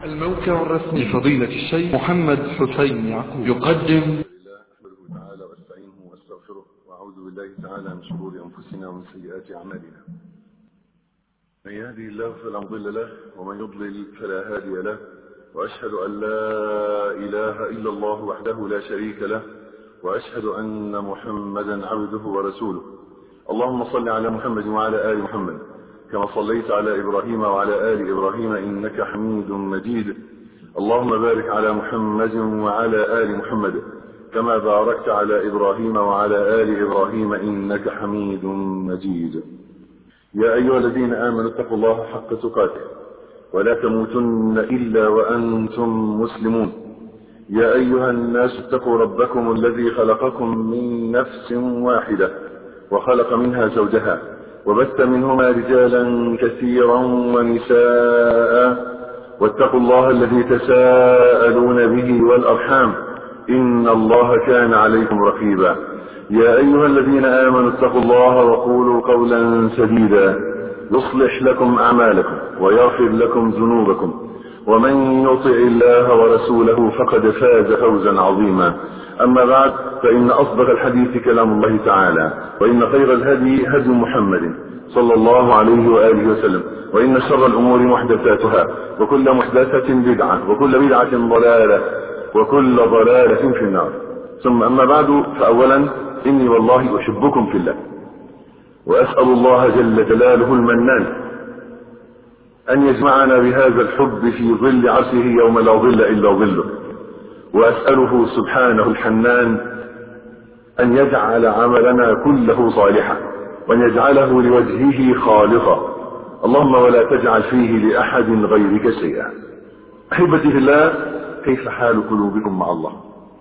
الموقع الرسمي لفضيلة الشيخ محمد حسين يعقوب يقدم الله أحمده تعالى واستعينه واستغفره وأعوذ بالله تعالى من شرور أنفسنا ومن سيئات أعمالنا من يهدي الله فلا مضل له ومن يضلل فلا هادي له وأشهد أن لا إله إلا الله وحده لا شريك له وأشهد أن محمدا عبده ورسوله اللهم صل على محمد وعلى آل محمد كما صليت على إبراهيم وعلى آل إبراهيم إنك حميد مجيد اللهم بارك على محمد وعلى آل محمد كما باركت على إبراهيم وعلى آل إبراهيم إنك حميد مجيد يا أيها الذين آمنوا اتقوا الله حق تقاته ولا تموتن إلا وأنتم مسلمون يا أيها الناس اتقوا ربكم الذي خلقكم من نفس واحدة وخلق منها زوجها وبث منهما رجالا كثيرا ونساء واتقوا الله الذي تساءلون به والأرحام إن الله كان عليكم رقيبا يا أيها الذين آمنوا اتقوا الله وقولوا قولا سديدا يصلح لكم أعمالكم ويغفر لكم ذنوبكم ومن يطع الله ورسوله فقد فاز فوزا عظيما أما بعد فإن أصدق الحديث كلام الله تعالى وإن خير الهدي هدي محمد صلى الله عليه وآله وسلم وإن شر الأمور محدثاتها وكل محدثة بدعة وكل بدعة ضلالة وكل ضلالة في النار ثم أما بعد فأولا إني والله أحبكم في الله وأسأل الله جل جلاله المنان أن يجمعنا بهذا الحب في ظل عرشه يوم لا ظل إلا ظله وأسأله سبحانه الحنان أن يجعل عملنا كله صالحا وأن يجعله لوجهه خالصا اللهم ولا تجعل فيه لأحد غيرك شيئا أحبتي في الله كيف حال قلوبكم مع الله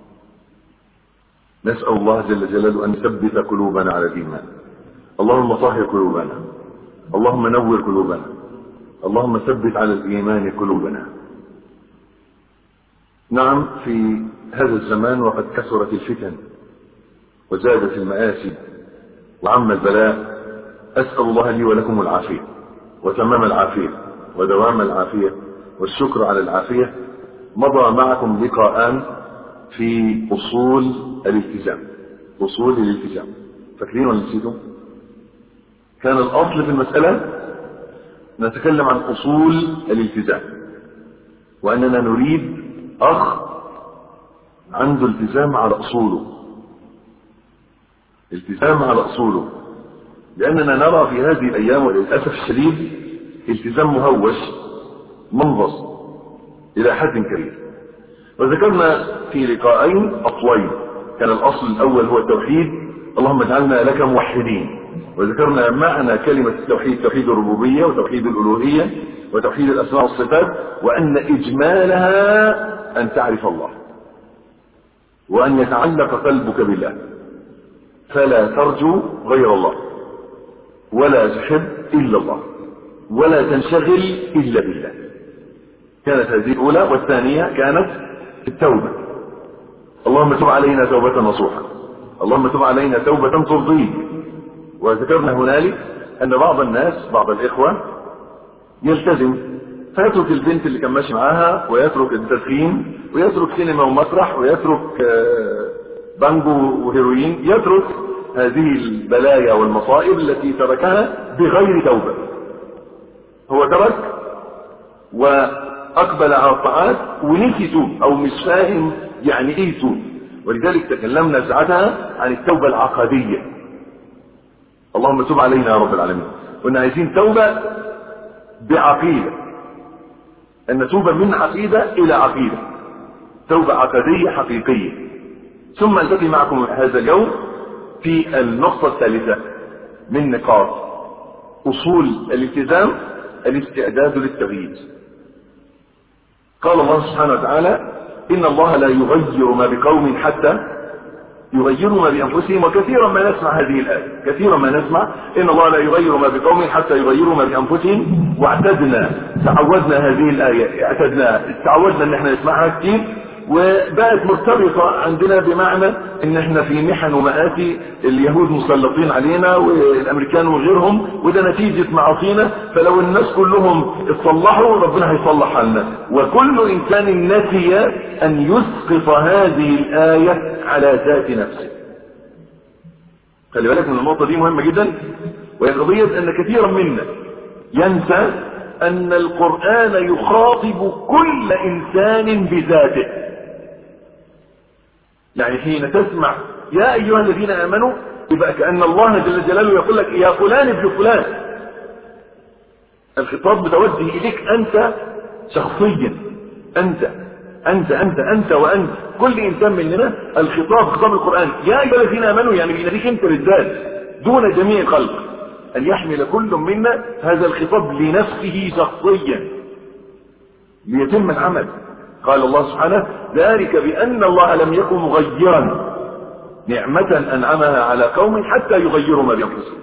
نسأل الله جل جلاله أن يثبت قلوبنا على الإيمان اللهم طهر قلوبنا اللهم نور قلوبنا اللهم ثبت على الإيمان قلوبنا نعم في هذا الزمان وقد كثرت الفتن وزادت المآسي وعم البلاء أسأل الله لي ولكم العافية وتمام العافية ودوام العافية والشكر على العافية مضى معكم لقاءان في أصول الالتزام أصول الالتزام فاكرين ولا نسيتم؟ كان الأصل في المسألة نتكلم عن أصول الالتزام وأننا نريد أخ عنده التزام على أصوله التزام على أصوله لأننا نرى في هذه الأيام وللأسف الشديد التزام مهوش منغص إلى حد كبير وذكرنا في لقاءين أصلين كان الأصل الأول هو التوحيد اللهم اجعلنا لك موحدين وذكرنا معنى كلمة التوحيد توحيد الربوبية وتوحيد الألوهية وتوحيد الأسماء والصفات وأن إجمالها أن تعرف الله وأن يتعلق قلبك بالله فلا ترجو غير الله ولا تحب إلا الله ولا تنشغل إلا بالله كانت هذه الأولى والثانية كانت التوبة اللهم تب علينا توبة نصوحة اللهم تب علينا توبة ترضيك وذكرنا هنالك أن بعض الناس بعض الإخوة يلتزم فيترك البنت اللي كان ماشي معاها ويترك التدخين ويترك سينما ومسرح ويترك بانجو وهيروين يترك هذه البلايا والمصائب التي تركها بغير توبة هو ترك وأقبل على الطاعات ونسي يتوب أو مش فاهم يعني إيه يتوب ولذلك تكلمنا ساعتها عن التوبة العقدية اللهم تب علينا يا رب العالمين قلنا عايزين توبة بعقيدة أن نتوب من عقيدة إلى عقيدة توبة عقدية حقيقية ثم التقي معكم هذا اليوم في النقطة الثالثة من نقاط أصول الالتزام الاستعداد للتغيير قال الله سبحانه وتعالى إن الله لا يغير ما بقوم حتى يغيروا ما بأنفسهم وكثيرا ما نسمع هذه الآية كثيرا ما نسمع إن الله لا يغير ما بقوم حتى يغيروا ما بأنفسهم واعتدنا تعودنا هذه الآية اعتدنا تعودنا ان احنا نسمعها كثير وبقت مرتبطة عندنا بمعنى ان احنا في محن ومآسي اليهود مسلطين علينا والامريكان وغيرهم وده نتيجة معاصينا فلو الناس كلهم اتصلحوا ربنا هيصلح حالنا وكل انسان نسي ان يسقط هذه الآية على ذات نفسه خلي بالك من النقطة دي مهمة جدا وهي قضية ان كثيرا منا ينسى ان القرآن يخاطب كل انسان بذاته يعني حين تسمع يا ايها الذين امنوا يبقى كأن الله جل جلاله يقول لك يا فلان ابن فلان الخطاب متوجه اليك انت شخصيا انت انت انت انت وانت كل انسان مننا الخطاب خطاب القرآن يا ايها الذين امنوا يعني بيناديك انت بالذات دون جميع الخلق ان يحمل كل منا هذا الخطاب لنفسه شخصيا ليتم العمل قال الله سبحانه ذلك بأن الله لم يكن مغيرا نعمة أنعمها على قوم حتى يغيروا ما بأنفسهم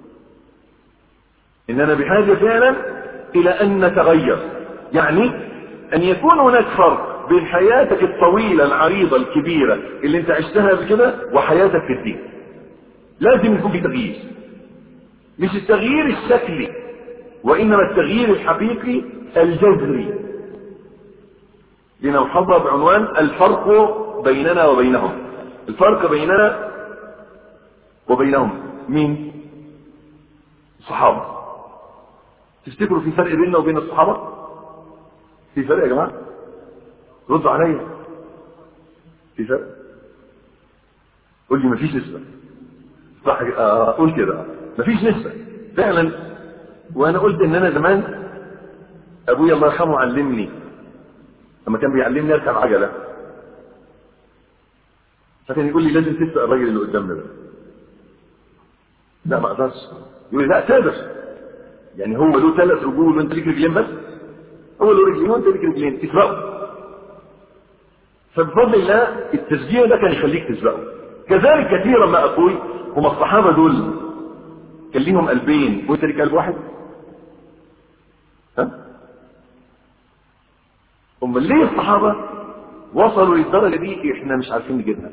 إننا بحاجة فعلا إلى أن نتغير يعني أن يكون هناك فرق بين حياتك الطويلة العريضة الكبيرة اللي انت عشتها بكده وحياتك في الدين لازم يكون في تغيير مش التغيير الشكلي وإنما التغيير الحقيقي الجذري لنلحظها بعنوان الفرق بيننا وبينهم الفرق بيننا وبينهم مين الصحابة تفتكروا في فرق بيننا وبين الصحابة في فرق يا جماعة ردوا عليا في فرق قول لي مفيش نسبة صح آه قول كده مفيش نسبة فعلا وانا قلت ان انا زمان ابويا الله يرحمه علمني لما كان بيعلمني اركب عجله فكان يقول لي لازم تسبق الراجل اللي قدامنا ده لا ما اقدرش يقول لي لا تقدر يعني هو له ثلاث رجول وانت ليك رجلين بس هو له رجلين وانت ليك رجلين تسبقه فبفضل الله التشجيع ده كان يخليك تسبقه كذلك كثيرا ما اقول هم الصحابه دول كان ليهم قلبين وانت ليك قلب واحد ها امال ليه الصحابة وصلوا للدرجة دي احنا مش عارفين نجيبها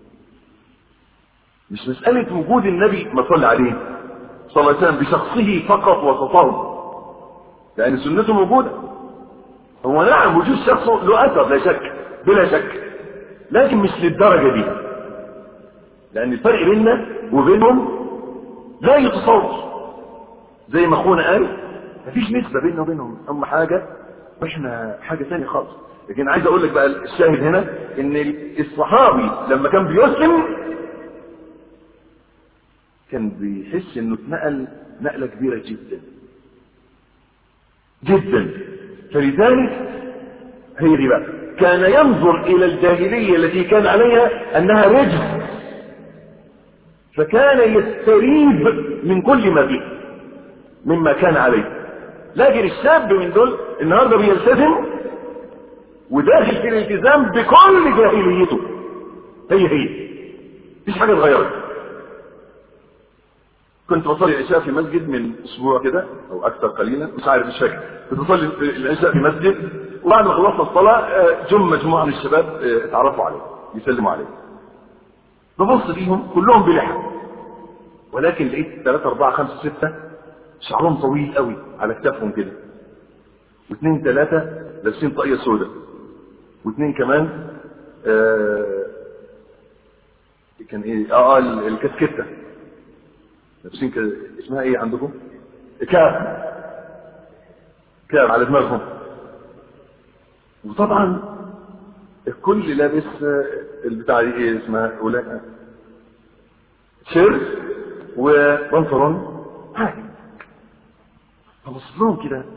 مش مسألة وجود النبي ما صلى عليه صلى الله عليه وسلم بشخصه فقط وسطهم لأن سنته موجودة هو نعم وجود شخصه له أثر لا شك بلا شك لكن مش للدرجة دي لأن الفرق بيننا وبينهم لا يتصور زي ما أخونا قال مفيش نسبة بيننا وبينهم هم حاجة واحنا حاجة ثانية خالص لكن عايز اقول لك بقى الشاهد هنا ان الصحابي لما كان بيسلم كان بيحس انه اتنقل نقلة كبيرة جدا جدا فلذلك هي دي بقى كان ينظر الى الجاهلية التي كان عليها انها رجس فكان يستريب من كل ما فيه مما كان عليه لكن الشاب من دول النهارده بيلتزم وداخل في الالتزام بكل جاهليته هي هي مفيش حاجه اتغيرت كنت بصلي العشاء في مسجد من اسبوع كده او اكثر قليلا مش عارف مش فاكر كنت بصلي العشاء في مسجد وبعد ما خلصنا الصلاه جم مجموعه من الشباب اتعرفوا عليه يسلموا عليه ببص ليهم كلهم بلحى ولكن لقيت ثلاثة أربعة خمسة ستة شعرهم طويل قوي على كتافهم كده واثنين ثلاثة لابسين طاقية سوداء واثنين كمان آه كان ايه اه, آه الكسكتة لابسين كده اسمها ايه عندكم كاب كاب على دماغهم وطبعا الكل لابس البتاع دي ايه اسمها ولا شيرت وبنطلون حاجه فبص لهم كده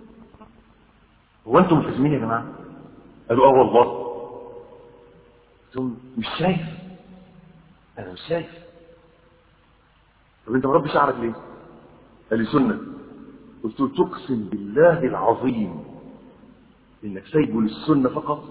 هو انتم ملتزمين يا جماعه؟ قالوا اه والله قلت لهم مش شايف انا مش شايف طب انت مربي شعرك ليه؟ قال لي سنه قلت له تقسم بالله العظيم انك سايبه للسنه فقط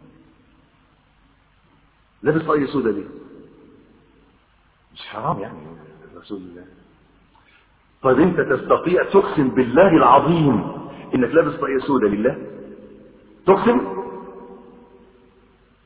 لابس طاقيه سودا ليه؟ مش حرام يعني رسول الله طيب انت تستطيع تقسم بالله العظيم انك لابس طاقيه سوداء لله تقسم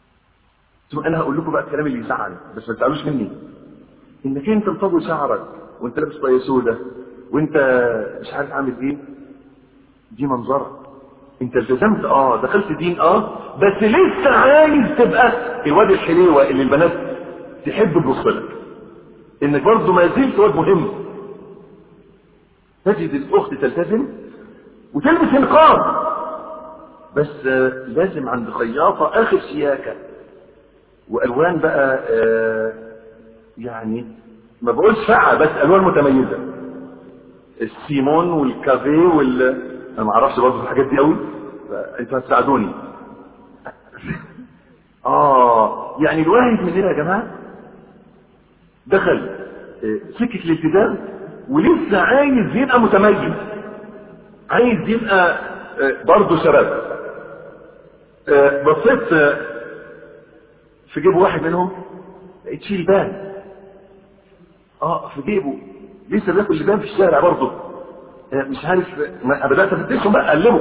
ثم انا هقول لكم بقى الكلام اللي يزعل بس ما تزعلوش مني انك انت مطول شعرك وانت لابس طاقيه سودة وانت مش عارف عامل ايه دي منظرة انت التزمت اه دخلت دين اه بس لسه عايز تبقى الواد الحليوه اللي البنات تحب تبص لك انك برضه ما زلت واد مهم تجد الاخت تلتزم وتلبس النقاب بس آه لازم عند خياطة اخر شياكة والوان بقى آه يعني ما بقولش فعة بس الوان متميزة السيمون والكافيه وال انا ما اعرفش برضه الحاجات دي قوي فانتوا هتساعدوني اه يعني الواحد مننا يا جماعه دخل آه، سكه الالتزام ولسه عايز يبقى متميز عايز يبقى آه، برضه شباب آه، بصيت آه، في جيب واحد منهم لقيت فيه لبان اه في جيبه لسه بياكل لبان في الشارع برضه آه، مش عارف ما بدات افتشهم بقى اقلبه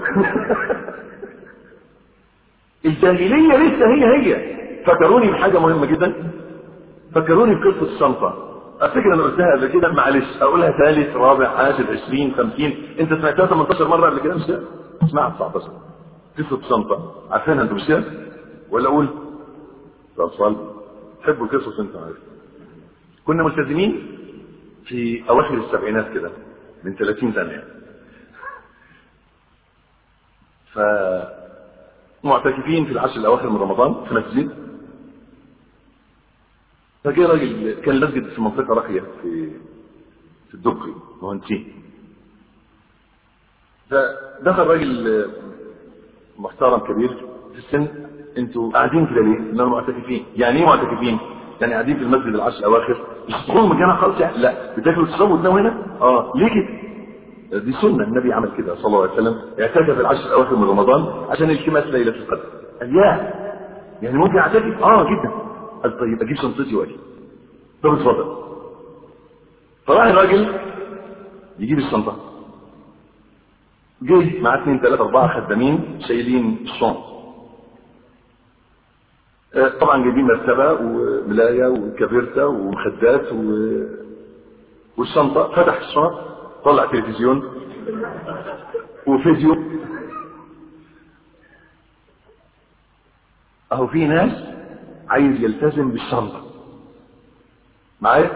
الجاهليه لسه هي هي فكروني بحاجه مهمه جدا فكروني بقصه الشنطه افتكر انا قلتها قبل كده معلش اقولها ثالث رابع عاشر 20 50 انت سمعتها 18 مره قبل كده مش كده؟ اسمعها 19 قصه الشنطه عارفينها انتوا مش كده؟ ولا اقول؟ طب صلي تحبوا القصص انت عارف كنا ملتزمين في اواخر السبعينات كده من 30 سنه يعني. ف معتكفين في العشر الاواخر من رمضان في مسجد فجاء راجل كان المسجد في منطقه راقيه في في الدقي مهندسين فدخل راجل محترم كبير في السن انتوا قاعدين كده ليه؟ انهم معتكفين يعني ايه معتكفين؟ يعني قاعدين في المسجد العشر الاواخر مش تدخلوا مكانها خالص يعني لا بتاكلوا تشربوا وتناموا هنا؟ اه ليه كده؟ دي سنة النبي عمل كده صلى الله عليه وسلم اعتكف العشر الأواخر من رمضان عشان التماس ليلة القدر قال يا يعني ممكن اعتكف؟ اه جدا قال طيب اجيب شنطتي واجي طب اتفضل فراح الراجل يجيب الشنطة جه مع اثنين ثلاثة أربعة خدامين شايلين الشنط آه، طبعا جايبين مرتبة وملاية وكبرتة ومخدات و... والشنطة فتح الشنط طلع تلفزيون وفيديو اهو في ناس عايز يلتزم بالشنطة معايا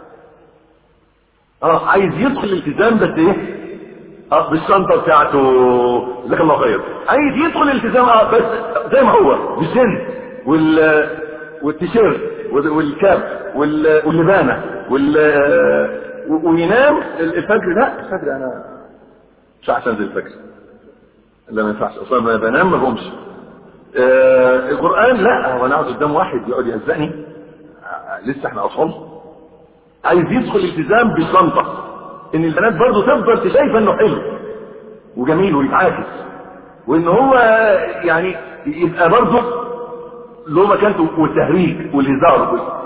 اه عايز يدخل الالتزام بس ايه اه بالشنطة بتاعته جزاك الله خير عايز يدخل الالتزام اه بس زي ما هو بالجن وال والتيشيرت والكاب وال- واللبانة وال و- وينام الفجر لا الفجر انا مش عشان انزل الفجر لا ما ينفعش اصلا ما بنام ما بقومش آه القران لا هو انا اقعد قدام واحد يقعد يهزقني آه لسه احنا اطفال عايز يدخل التزام بالشنطه ان البنات برضه تفضل شايفه انه حلو وجميل ويتعاكس وان هو يعني يبقى برضه له مكانته والتهريج والهزار وال-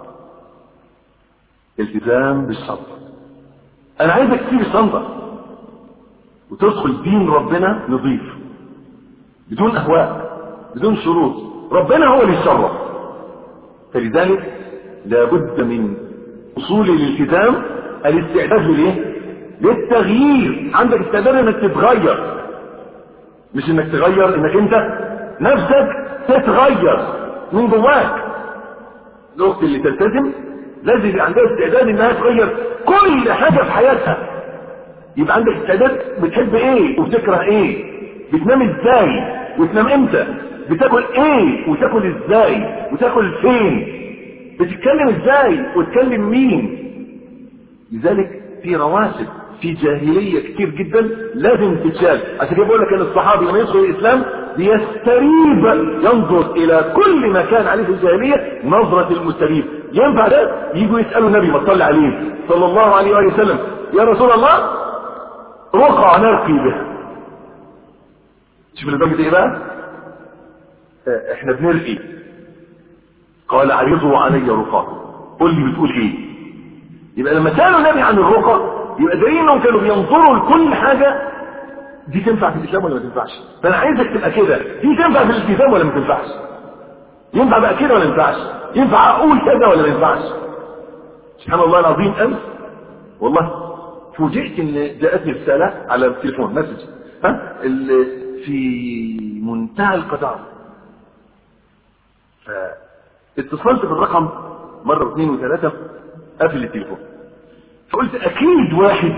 التزام بالشنطه انا عايزك تسيب الشنطه وتدخل دين ربنا نظيف بدون اهواء بدون شروط ربنا هو اللي يشرف فلذلك لابد من وصول الالتزام الاستعداد للايه للتغيير عندك استعداد انك تتغير مش انك تغير انك انت نفسك تتغير من جواك الاخت اللي تلتزم لازم يبقى عندها استعداد انها تغير كل حاجه في حياتها يبقى عندك استعداد بتحب ايه وبتكره ايه بتنام ازاي وتنام امتى بتاكل ايه وتاكل ازاي وتاكل فين بتتكلم ازاي وتكلم مين لذلك في رواسب في جاهلية كتير جدا لازم تتشال عشان كده بقول لك ان الصحابي لما يدخل الاسلام بيستريب ينظر الى كل ما كان عليه في الجاهلية نظرة المستريب ينفع ده يجوا يسألوا النبي ما صلى عليه صلى الله عليه وآله وسلم يا رسول الله رقع نرقي بها شوف لدرجة ايه بقى اه، احنا بنرقي قال عرضوا علي رقاه قل لي بتقول ايه يبقى لما سالوا النبي عن الرقى يبقى دليل انهم كانوا بينظروا لكل حاجه دي تنفع في الاسلام ولا ما تنفعش فانا عايزك تبقى كده دي تنفع في الالتزام ولا ما تنفعش ينفع بقى كده ولا ما ينفعش ينفع اقول كذا ولا ما ينفعش سبحان الله العظيم امس والله فوجئت ان جاءتني رساله على التليفون مسج ها ال- في منتهى القذاره فاتصلت بالرقم مره واثنين وثلاثه قفل التليفون فقلت اكيد واحد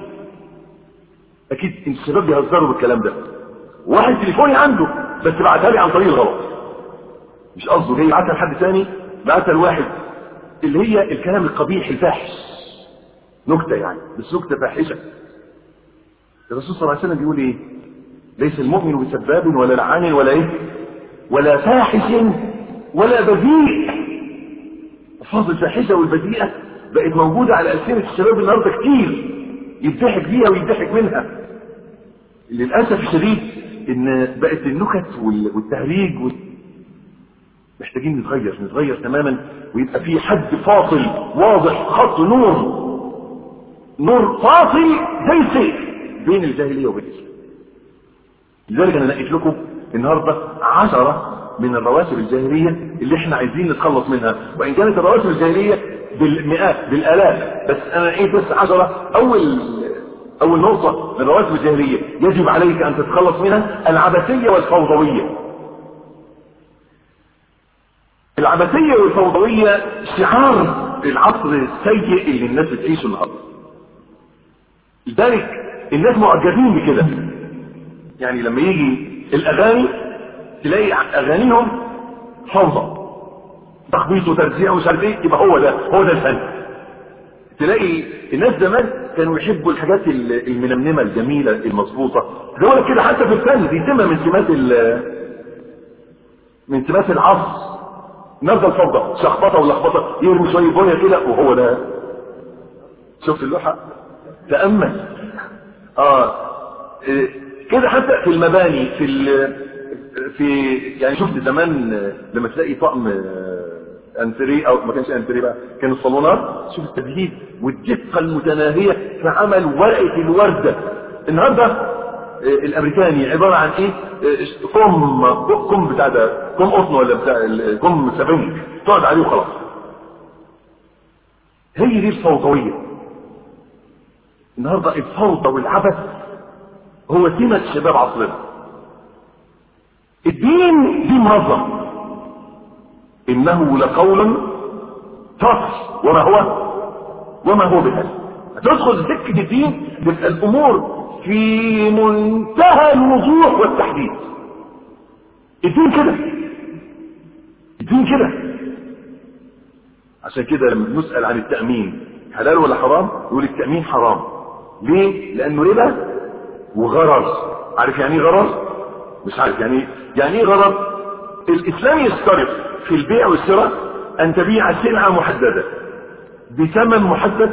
اكيد الشباب بيهزروا بالكلام ده واحد تليفوني عنده بس بعتها لي عن طريق الغلط مش قصده جاي بعتها لحد ثاني بعتها لواحد اللي هي الكلام القبيح الفاحش نكته يعني بس نكته فاحشه الرسول صلى الله عليه وسلم بيقول ايه ليس المؤمن بسباب ولا لعان ولا ايه ولا فاحش ولا بذيء الفاظ الفاحشه والبذيئه بقت موجوده على السنه الشباب النهارده كتير يضحك بيها ويضحك منها للاسف الشديد ان بقت النكت وال- والتهريج وال... محتاجين نتغير نتغير تماما ويبقى في حد فاصل واضح خط نور نور فاصل زي السيف بين الجاهليه وبين الاسلام لذلك انا نقيت لكم النهارده عشرة من الرواسب الجاهليه اللي احنا عايزين نتخلص منها وان كانت الرواسب الجاهليه بالمئات بالالاف بس انا نقيت بس عشرة اول اول نقطه من الرواسب الجاهليه يجب عليك ان تتخلص منها العبثيه والفوضويه العبثيه والفوضويه شعار العصر السيء اللي الناس بتعيشه النهارده لذلك الناس معجبين بكده يعني لما يجي الاغاني تلاقي اغانيهم فوضى تخبيط وترزيع ومش عارف ايه يبقى هو ده هو ده الفن تلاقي الناس زمان كانوا يحبوا الحاجات ال- المنمنمه الجميله المظبوطه زي ما كده حتى في الفن دي سمه من سمات ال- من سمات العصر نرجع الفوضى شخبطه ولخبطه يرمي شويه بنيه كده وهو ده شفت اللوحه تامل اه إيه، كده حتى في المباني في ال... في يعني شفت زمان آه، لما تلاقي طقم آه، انتري او ما كانش انتري بقى كان الصالونات شوف التجهيز والدقه المتناهيه في عمل ورقه الورده النهارده آه، الامريكاني عباره عن ايه آه، كم كم بتاع ده كم قطن ولا بتاع ال- كم سفنج تقعد عليه وخلاص هي دي الفوضويه النهارده الفوضى والعبث هو سمة شباب عصرنا الدين دين منظم انه لقول فصل وما هو وما هو بهذا هتدخل سكة الدين تبقى الامور في منتهى الوضوح والتحديد الدين كده الدين كده عشان كده لما نسأل عن التأمين حلال ولا حرام يقول التأمين حرام ليه لانه ربا وغرر عارف يعني ايه غرر مش عارف يعني ايه يعني ايه غرر الاسلام يشترط في البيع والشراء ان تبيع سلعه محدده بثمن محدد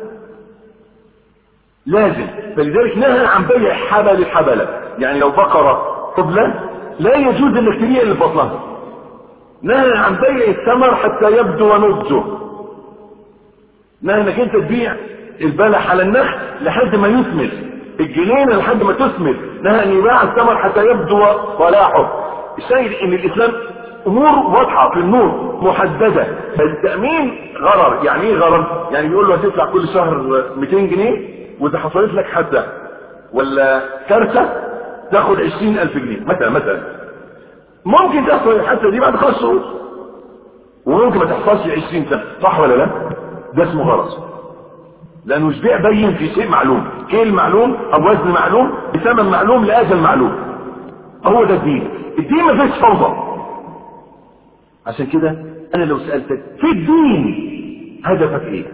لازم فلذلك نهى عن بيع حبل حبله يعني لو بقره قبله لا يجوز انك تبيع اللي في بطنها نهى عن بيع الثمر حتى يبدو نضجه نهى انك انت تبيع البلح على النخل لحد ما يثمر الجنينه لحد ما تثمر نهى ان يباع الثمر حتى يبدو صلاحه الشاهد ان الاسلام امور واضحه في النور محدده التامين غرر يعني ايه غرر يعني بيقول له هتدفع كل شهر 200 جنيه واذا حصلت لك حادثه ولا كارثه تاخد 20000 جنيه مثلا مثلا ممكن تحصل الحادثه دي بعد خمس شهور وممكن ما تحصلش 20 سنه صح ولا لا ده اسمه غرض لانه مش بيع بين في شيء معلوم كيل معلوم او وزن معلوم بثمن معلوم لاجل معلوم هو ده الدين الدين ما فيش فوضى عشان كده انا لو سالتك في الدين هدفك ايه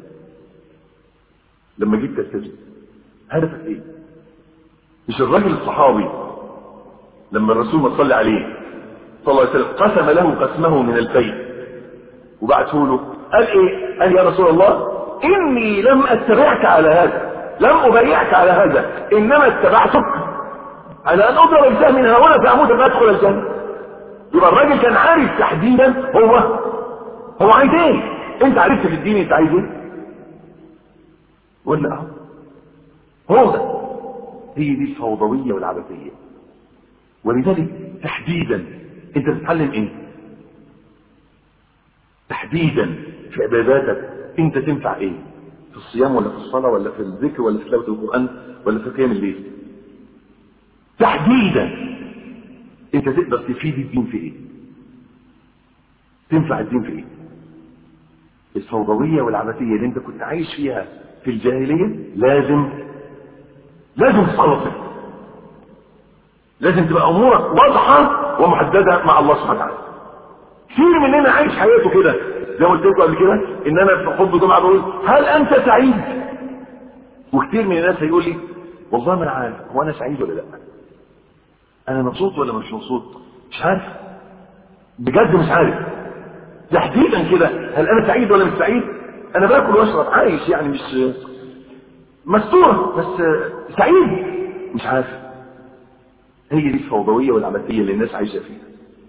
لما جيت تلتزم هدفك ايه مش الراجل الصحابي لما الرسول ما صلى عليه صلى الله عليه وسلم قسم له قسمه من البيت وبعته له قال ايه قال يا رسول الله اني لم اتبعك على هذا لم ابايعك على هذا انما اتبعتك على ان اضرب السهم من هنا فاموت فادخل الجنه يبقى الراجل كان عارف تحديدا هو هو عايز ايه انت عرفت في الدين انت عايز ايه ولا اهو هو ده هي دي الفوضويه والعبثيه ولذلك تحديدا انت بتتعلم ايه تحديدا في عباداتك انت تنفع ايه في الصيام ولا في الصلاة ولا في الذكر ولا في تلاوة القرآن ولا في قيام الليل تحديدا انت تقدر تفيد الدين في ايه تنفع الدين في ايه الفوضوية والعبثية اللي انت كنت عايش فيها في الجاهلية لازم لازم تتخلص منها لازم تبقى امورك واضحة ومحددة مع الله سبحانه وتعالى كثير مننا عايش حياته كده زي ما قلت لكم قبل كده ان انا في خطبه جمعه بقول هل انت سعيد؟ وكثير من الناس هيقول لي والله ما انا عارف هو انا سعيد ولا لا؟ انا مبسوط ولا مش مبسوط؟ مش عارف بجد مش عارف تحديدا كده هل انا سعيد ولا مش سعيد؟ انا باكل واشرب عايش يعني مش مستور بس سعيد مش عارف هي دي الفوضويه والعبثيه اللي الناس عايشه فيها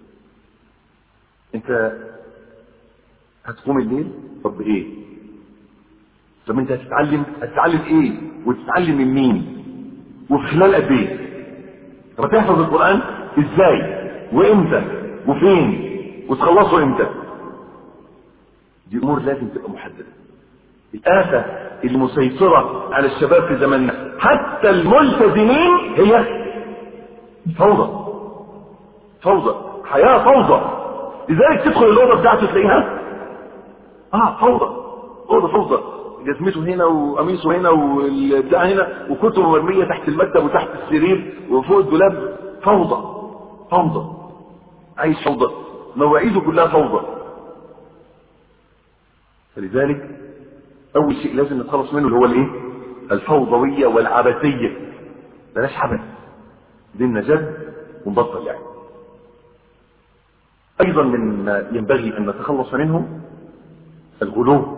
انت هتقوم الليل طب بايه طب انت هتتعلم هتتعلم ايه وتتعلم من مين وفي خلال قد ايه طب هتحفظ القران ازاي وامتى وفين وتخلصه امتى دي امور لازم تبقى محدده الآفة المسيطرة على الشباب في زماننا حتى الملتزمين هي فوضى فوضى حياة فوضى لذلك تدخل الأوضة بتاعته تلاقيها اه فوضى أوضة فوضى جزمته هنا وقميصه هنا والبتاع هنا وكتبه مرمية تحت المكتب وتحت السرير وفوق الدولاب فوضى فوضى عايش فوضى مواعيده كلها فوضى فلذلك أول شيء لازم نتخلص منه اللي هو الإيه؟ الفوضوية والعبثية بلاش عبث ديننا جد ونبطل يعني أيضا مما ينبغي أن نتخلص منه الغلو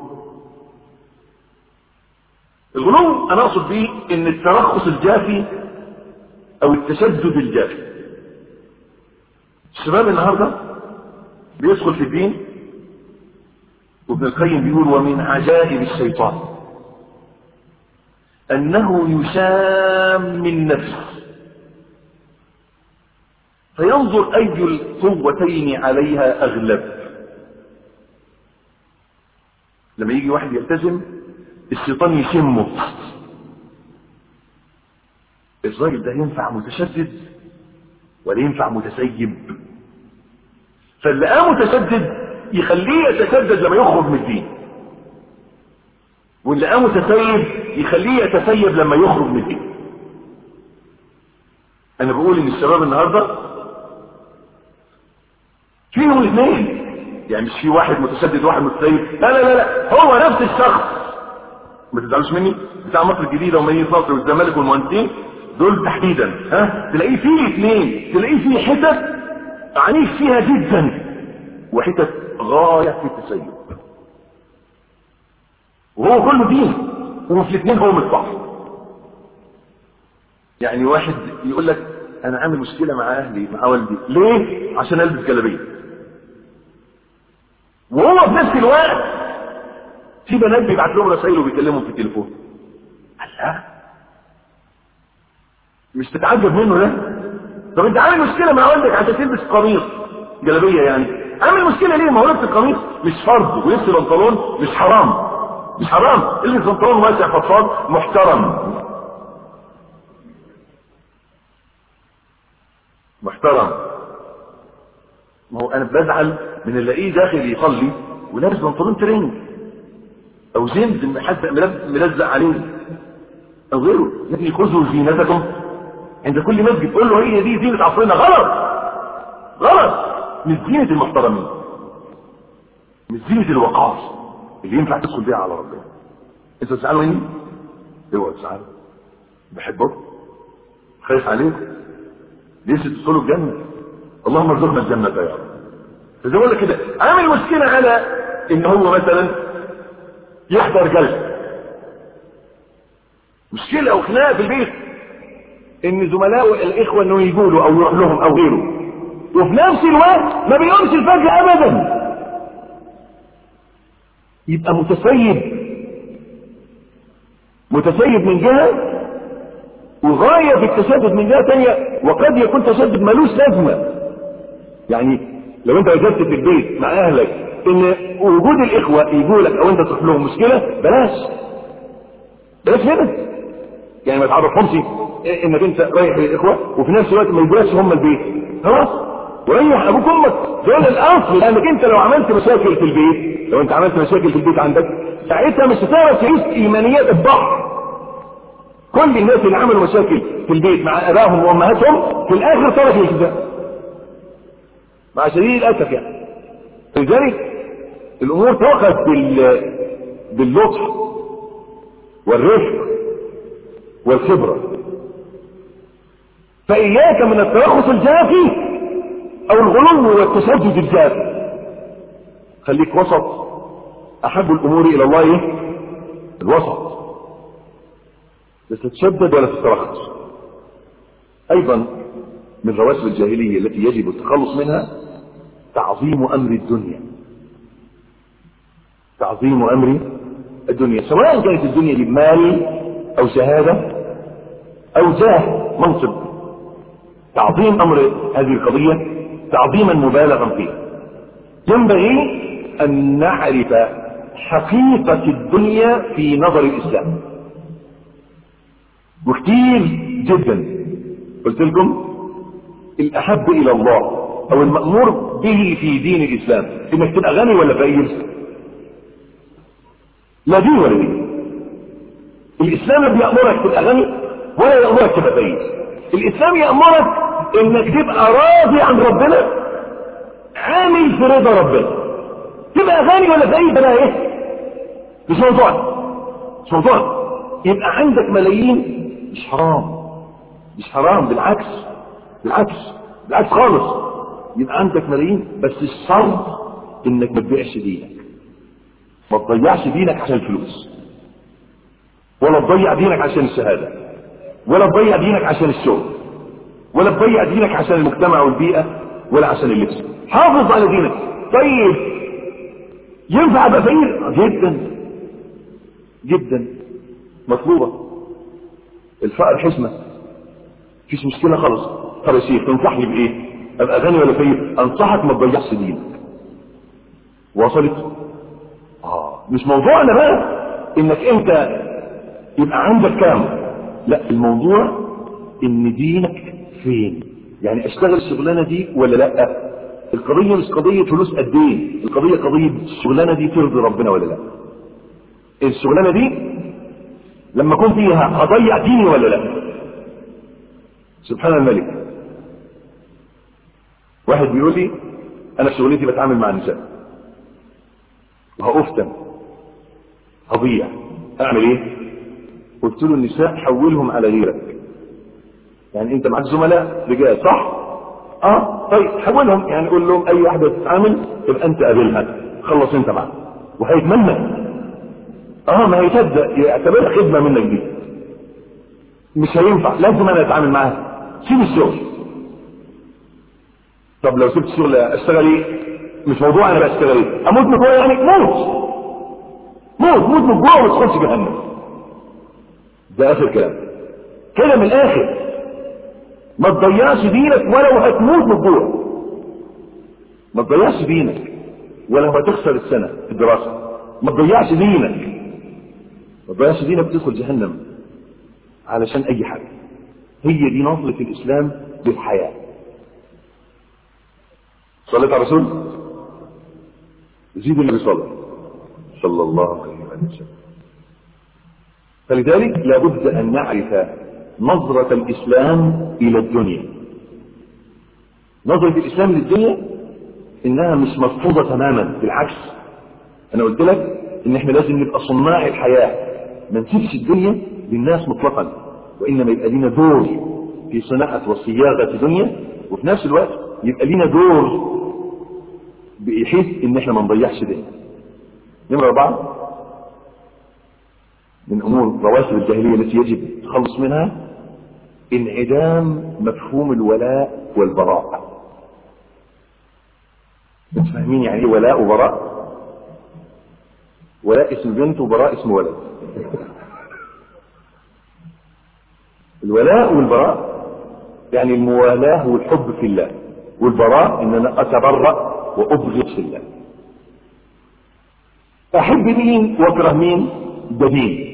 الغلو أنا أقصد به أن الترخص الجافي أو التشدد الجافي الشباب النهاردة بيدخل في الدين وابن القيم بيقول ومن عجائب الشيطان أنه يشام النفس فينظر أي القوتين عليها أغلب لما يجي واحد يلتزم الشيطان يشمه الراجل ده ينفع متشدد ولا ينفع متسيب فاللي قام متشدد يخليه يتسدد لما يخرج من الدين واللي قام متسيب يخليه يتسيب لما يخرج من الدين انا بقول ان الشباب النهارده فيهم الاثنين يعني مش في واحد متشدد وواحد متسيب لا لا لا لا هو نفس الشخص ما تزعلوش مني بتاع مصر الجديده ومدينه نصر والزمالك والمهندسين دول تحديدا ها تلاقيه فيه اثنين تلاقيه فيه حتت عنيف فيها جدا وحتت غايه في التسيب وهو كله دين وفي الاثنين هو مصباح يعني واحد يقول لك انا عامل مشكله مع اهلي مع والدي ليه عشان البس جلابيه وهو في نفس الوقت في بنات بيبعت لهم رسائل وبيكلمهم في التليفون لا مش تتعجب منه ده طب انت عامل مشكله مع والدك عشان تلبس قميص جلابيه يعني عامل مشكله ليه ما هو لبس القميص مش فرض ولبس البنطلون مش حرام مش حرام البس بنطلون واسع فضفاض محترم محترم ما هو انا بزعل من اللي الاقيه داخل يصلي ولابس بنطلون ترنج او جلد محزق ملزق عليه او غيره يا ابني خذوا زينتكم عند كل مسجد قول له هي دي زينه عصرنا غلط غلط مش زينه المحترمين مش زينه الوقار اللي ينفع تدخل بيها على ربنا انت تسالوا مني اوعى تسالوا بحبك خايف عليكم ليش تدخلوا الجنه اللهم ارزقنا الجنه يا رب فزي ما كده عامل مشكله على ان هو مثلا يحضر جلسه مشكله او خناقه في البيت ان زملائه الاخوه انه يجوا له او يروح لهم او غيره وفي نفس الوقت ما بيقومش الفجر ابدا يبقى متسيب متسيب من جهه وغايه في التشدد من جهه ثانيه وقد يكون تشدد ملوش لازمه يعني لو انت وجدت في البيت مع اهلك ان وجود الاخوه يجوا لك او انت تروح لهم مشكله بلاش بلاش هنا يعني ما تعرفهمش انك انت رايح للاخوه وفي نفس الوقت ما يجوش هم البيت خلاص وريح ابوك امك دول الاصل لانك انت لو عملت مشاكل في البيت لو انت عملت مشاكل في البيت عندك ساعتها مش هتعرف تعيش ايمانيات البحر كل الناس اللي عملوا مشاكل في البيت مع ابائهم وامهاتهم في الاخر تركوا الالتزام مع شديد الاسف يعني لذلك الامور توقف بال باللطف والرفق والخبره فاياك من الترخص الجافي او الغلو والتشدد الجافي خليك وسط احب الامور الى الله ايه الوسط لا تتشدد ولا تترخص ايضا من رواسب الجاهليه التي يجب التخلص منها تعظيم امر الدنيا تعظيم امر الدنيا سواء كانت الدنيا دي مال او شهاده او جاه منصب تعظيم امر هذه القضيه تعظيما مبالغا فيه ينبغي ان نعرف حقيقه الدنيا في نظر الاسلام وكتير جدا قلت لكم الاحب الى الله او المامور به في دين الاسلام انك تبقى غني ولا فقير لا دين ولا دين الاسلام لا بيامرك تبقى غني ولا يامرك تبقى فقير الاسلام يامرك انك تبقى راضي عن ربنا عامل في رضا ربنا تبقى غني ولا فقير ده بقى ايه مش موضوع مش موضوع يبقى عندك ملايين مش حرام مش حرام بالعكس بالعكس بالعكس خالص يبقى عندك ملايين بس الشرط انك ما تبيعش دينك ما تضيعش دينك عشان الفلوس ولا تضيع دينك عشان الشهادة ولا تضيع دينك عشان الشغل ولا تضيع دينك عشان المجتمع والبيئة ولا عشان اللبس حافظ على دينك طيب ينفع ابقى فقير جدا جدا مطلوبة الفقر حسنة مفيش مشكلة خالص طب يا شيخ تنصحني بايه ابقى غني ولا فقير انصحك ما تضيعش دينك وصلت اه مش موضوعنا بقى انك انت يبقى عندك كام لا الموضوع ان دينك فين يعني اشتغل الشغلانه دي ولا لا القضيه مش قضيه فلوس قد ايه القضيه قضيه الشغلانه دي ترضي ربنا ولا لا الشغلانه دي لما اكون فيها هضيع ديني ولا لا سبحان الملك واحد بيقول لي انا شغلتي بتعامل مع النساء وهأفتن هضيع اعمل ايه قلت له النساء حولهم على غيرك يعني انت معاك زملاء رجال صح اه طيب حولهم يعني قول لهم اي واحده تتعامل تبقى انت قابلها خلص انت معاها وهيتمنى اه ما هيصدق يعتبرها خدمه منك دي مش هينفع لازم انا اتعامل معاها سيب الشغل طب لو سبت الشغل اشتغل ايه مش موضوع انا بقى اشتغل ايه اموت من جوه يعني موت موت موت من جوه وما تدخلش جهنم ده اخر كلام كده من الاخر ما تضيعش دينك ولو هتموت من جوه ما تضيعش دينك ولو هتخسر السنه في الدراسه ما تضيعش دينك ما تضيعش دينك تدخل جهنم علشان اي حاجه هي دي نظره الاسلام للحياه صليت على الرسول زيد النبي صلى صلى الله عليه وسلم فلذلك لابد ان نعرف نظرة الاسلام الى الدنيا نظرة الاسلام للدنيا انها مش مرفوضة تماما بالعكس انا قلت لك ان احنا لازم نبقى صناع الحياة ما نسيبش الدنيا للناس مطلقا وانما يبقى لنا دور في صناعة وصياغة الدنيا وفي نفس الوقت يبقى لنا دور بحيث ان احنا ما نضيعش ده نمرة اربعة من امور رواسب الجاهلية التي يجب التخلص منها انعدام مفهوم الولاء والبراء انتوا فاهمين يعني ايه ولاء وبراء ولاء اسم بنت وبراء اسم ولد الولاء والبراء يعني الموالاه والحب في الله والبراء ان انا اتبرأ وابغض في الله احب مين واكره مين ده دين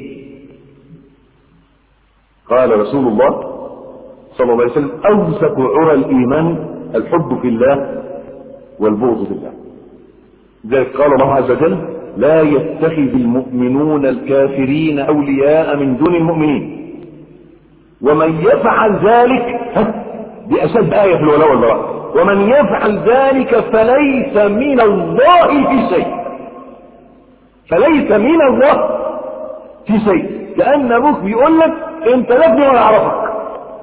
قال رسول الله صلى الله عليه وسلم اوثق عرى الايمان الحب في الله والبغض في الله ذلك قال الله عز وجل لا يتخذ المؤمنون الكافرين اولياء من دون المؤمنين ومن يفعل ذلك دي اشد ايه في الولاء والبراء ومن يفعل ذلك فليس من الله في شيء فليس من الله في شيء كان ابوك بيقول لك انت لا ابني ولا اعرفك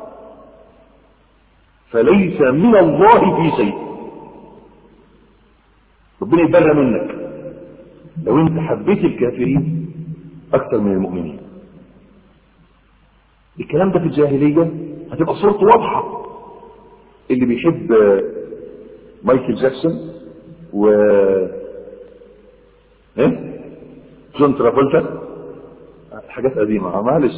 فليس من الله في شيء ربنا يتبرى منك لو انت حبيت الكافرين اكثر من المؤمنين الكلام ده في الجاهلية هتبقى صورته واضحة اللي بيحب مايكل جاكسون و ايه جون ترافولتا حاجات قديمة معلش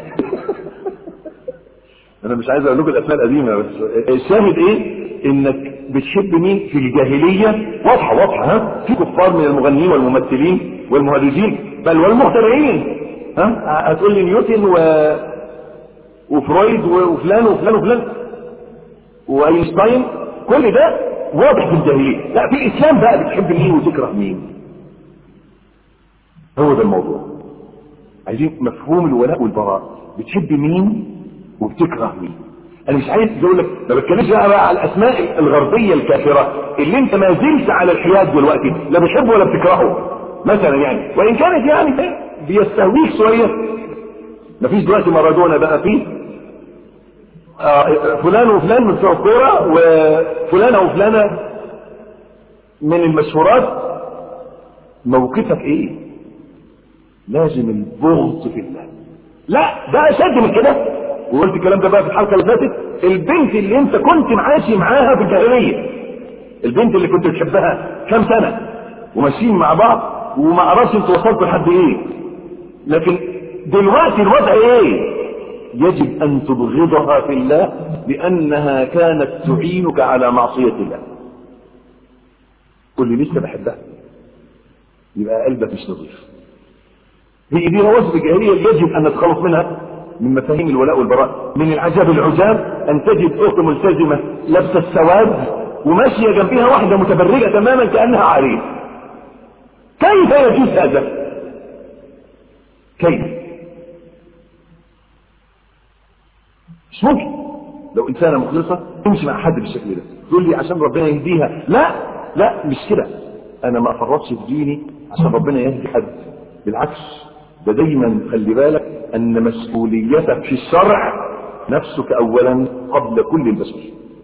انا مش عايز اقول لكم الاسماء القديمة بس الشاهد ايه انك بتحب مين في الجاهلية واضحة واضحة ها في كفار من المغنيين والممثلين والمهرجين بل والمخترعين ها هتقول لي نيوتن و وفرويد وفلان وفلان وفلان واينشتاين كل ده واضح في الجاهليه لا في الاسلام بقى بتحب مين وتكره مين هو ده الموضوع عايزين مفهوم الولاء والبراء بتحب مين وبتكره مين انا مش عايز اقول لك ما بتكلمش بقى على الاسماء الغربيه الكافره اللي انت ما زلت على الحياد دلوقتي لا بتحبه ولا بتكرهه مثلا يعني وان كانت يعني بيستهويك شويه مفيش دلوقتي مارادونا بقى فيه آه فلان وفلان من بتوع الكوره وفلانه وفلانه من المشهورات موقفك ايه؟ لازم البغض في الله لا ده اشد من كده وقلت الكلام ده بقى في الحلقه اللي فاتت البنت اللي انت كنت معاشي معاها في الجاهليه البنت اللي كنت بتحبها كام سنه وماشيين مع بعض وما اعرفش انت وصلت لحد ايه لكن دلوقتي الوضع ايه يجب ان تبغضها في الله لانها كانت تعينك على معصية الله قل لي لسه بحبها يبقى قلبك مش نظيف هي دي رواسب الجاهلية يجب ان نتخلص منها من مفاهيم الولاء والبراء من العجاب العجاب ان تجد اخت ملتزمة لابسة السواد وماشية جنبها واحدة متبرجة تماما كأنها عريس كيف يجوز هذا كيف مش ممكن لو انسانه مخلصه تمشي مع حد بالشكل ده تقول لي عشان ربنا يهديها لا لا مش كده انا ما افرطش في ديني عشان ربنا يهدي حد بالعكس ده دايما خلي بالك ان مسؤوليتك في الشرع نفسك اولا قبل كل البشر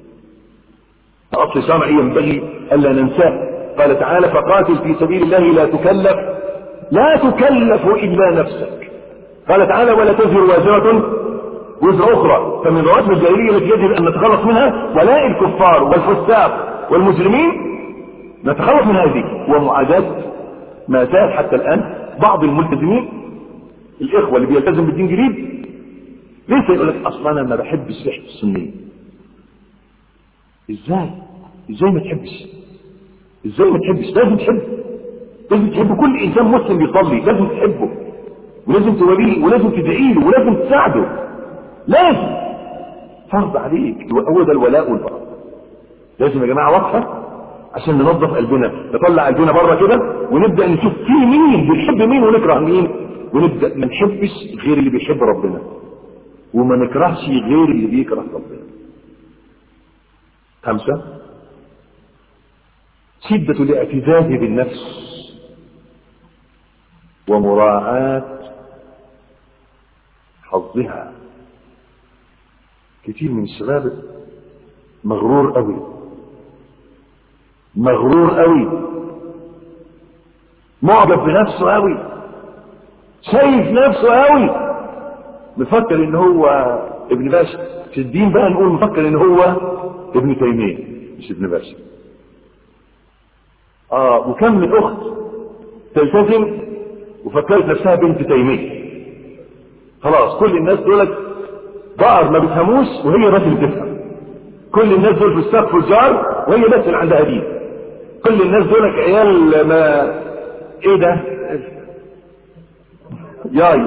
اصل شرعي ينبغي الا ننساه قال تعالى فقاتل في سبيل الله لا تكلف لا تكلف الا نفسك قال تعالى ولا تزر وازره وزر اخرى فمن رواتب الجاهليه التي يجب ان نتخلص منها ولاء الكفار والفساق والمجرمين نتخلص من هذه ومعاداه ما زال حتى الان بعض الملتزمين الاخوه اللي بيلتزم بالدين جديد لسه يقول لك اصلا انا ما بحبش ريحه السنيه ازاي ازاي ما تحبش ازاي ما تحبش لازم تحب لازم تحب كل انسان مسلم بيصلي لازم تحبه ولازم توريه ولازم تدعي له ولازم تساعده لازم فرض عليك هو ده الولاء والبراء لازم يا جماعه واضحه عشان ننظف قلبنا نطلع قلبنا بره كده ونبدا نشوف في مين بنحب مين ونكره مين ونبدا ما نحبش غير اللي بيحب ربنا وما نكرهش غير اللي بيكره ربنا خمسه شده الاعتزاز بالنفس ومراعاه حظها كتير من الشباب مغرور قوي مغرور قوي معجب بنفسه قوي شايف نفسه قوي مفكر ان هو ابن باشا في الدين بقى نقول مفكر ان هو ابن تيميه مش ابن باشا اه وكم من اخت تلتزم وفكرت نفسها بنت تيميه خلاص كل الناس دولت بقر ما بيفهموش وهي بس اللي بتفهم كل الناس دول في السقف والجار وهي بس اللي عندها دين كل الناس دول عيال ما ايه ده ياي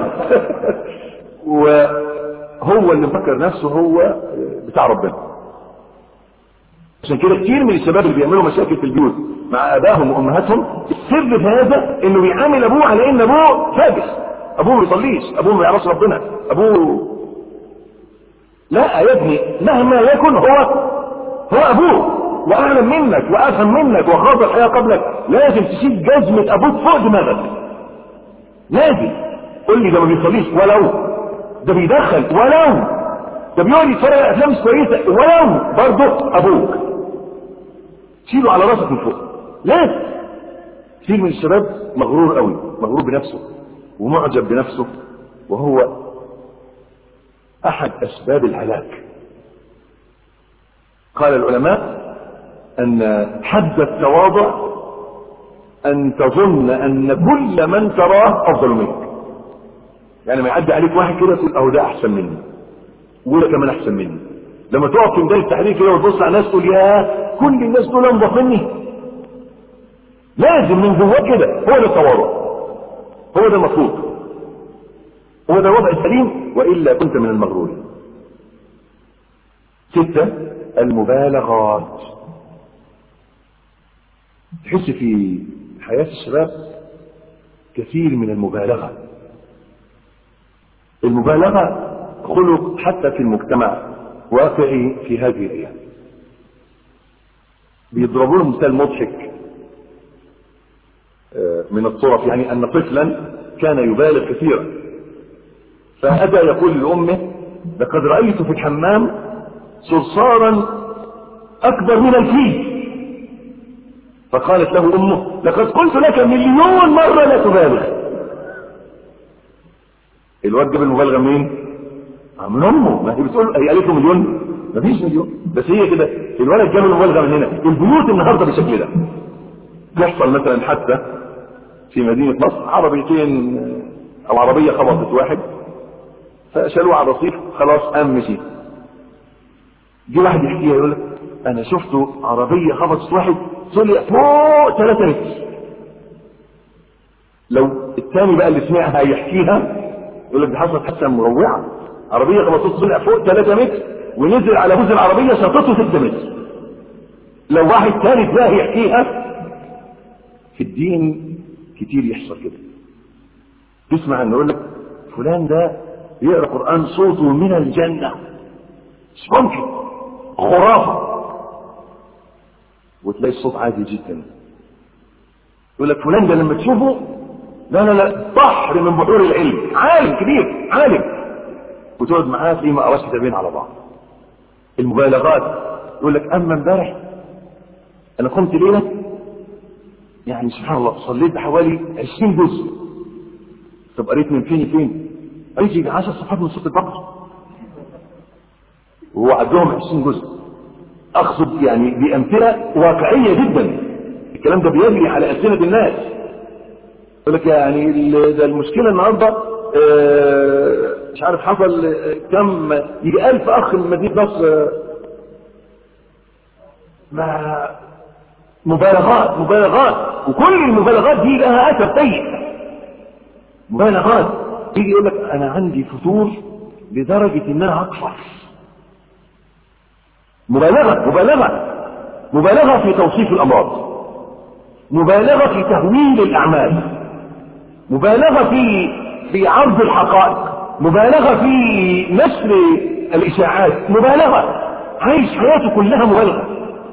وهو اللي مفكر نفسه هو بتاع ربنا عشان كده كتير من الشباب اللي بيعملوا مشاكل في البيوت مع ابائهم وامهاتهم السر في هذا انه بيعامل ابوه على ان ابوه فاجر ابوه ما بيصليش ابوه ما يعرفش ربنا ابوه لا يا ابني مهما يكن هو هو ابوه واعلم منك وافهم منك وخاض الحياه قبلك لازم تشيل جزمه ابوك فوق دماغك لازم قول لي ده ما بيصليش ولو ده بيدخل ولو ده بيقعد يتفرج على افلام مش كويسه ولو برضه ابوك شيله على راسك من فوق لازم كتير من الشباب مغرور قوي مغرور بنفسه ومعجب بنفسه وهو احد اسباب الهلاك قال العلماء ان حد التواضع ان تظن ان كل من تراه افضل منك يعني ما يعدي عليك واحد كده تقول اهو ده احسن مني وده كمان احسن مني لما تقف في ميدان التحرير كده وتبص على الناس تقول يا كل الناس دول انضف مني لازم من جواك كده هو ده التواضع هو ده المطلوب هو ده الوضع السليم والا كنت من المغرورين ستة المبالغات تحس في حياة الشباب كثير من المبالغة المبالغة خلق حتى في المجتمع واقعي في هذه الأيام بيضربوا له مثال مضحك من الطرف يعني أن طفلا كان يبالغ كثيرا فأتى يقول لأمه لقد رأيت في الحمام صرصارا أكبر من الفيل فقالت له أمه لقد قلت لك مليون مرة لا تبالغ الواد جاب المبالغة منين؟ من أمه ما هي بتقول هي قالت له مليون مفيش مليون بس هي كده الولد جاب المبالغة من هنا البيوت النهارده بالشكل ده يحصل مثلا حتى في مدينة مصر عربيتين أو عربية خبطت واحد فشالوه على الرصيف خلاص قام مشي جه واحد يحكيها يقول لك انا شفته عربيه خبطت واحد طلع فوق 3 متر لو الثاني بقى اللي سمعها يحكيها يقول لك دي حصلت حادثه مروعه عربيه خبطت طلع فوق 3 متر ونزل على بوز العربيه شاطته 6 متر لو واحد ثالث بقى يحكيها في الدين كتير يحصل كده تسمع انه يقول لك فلان ده يقرا قران صوته من الجنه مش ممكن خرافه وتلاقي الصوت عادي جدا يقول لك فلان ده لما تشوفه لا لا لا بحر من بحور العلم عالم كبير عالم وتقعد معاه تلاقيه ما قراش كتابين على بعض المبالغات يقول لك اما امبارح انا قمت ليله يعني سبحان الله صليت حوالي 20 جزء طب قريت من فين لفين؟ قريت يجي 10 صفحات من سوره البقره وهو عندهم 20 جزء اقصد يعني بامثله واقعيه جدا الكلام ده بيجري على السنه الناس يقول لك يعني ال- ده المشكله النهارده آه، مش عارف حصل آه، كم يجي ألف اخ من مدينه نصر آه، مع مبالغات مبالغات وكل المبالغات دي لها اثر سيء مبالغات يجي يقول لك انا عندي فتور لدرجه ان انا اقفص مبالغه مبالغه مبالغه في توصيف الامراض مبالغه في تهويل الاعمال مبالغه في في عرض الحقائق مبالغه في نشر الاشاعات مبالغه عايش حياته كلها مبالغه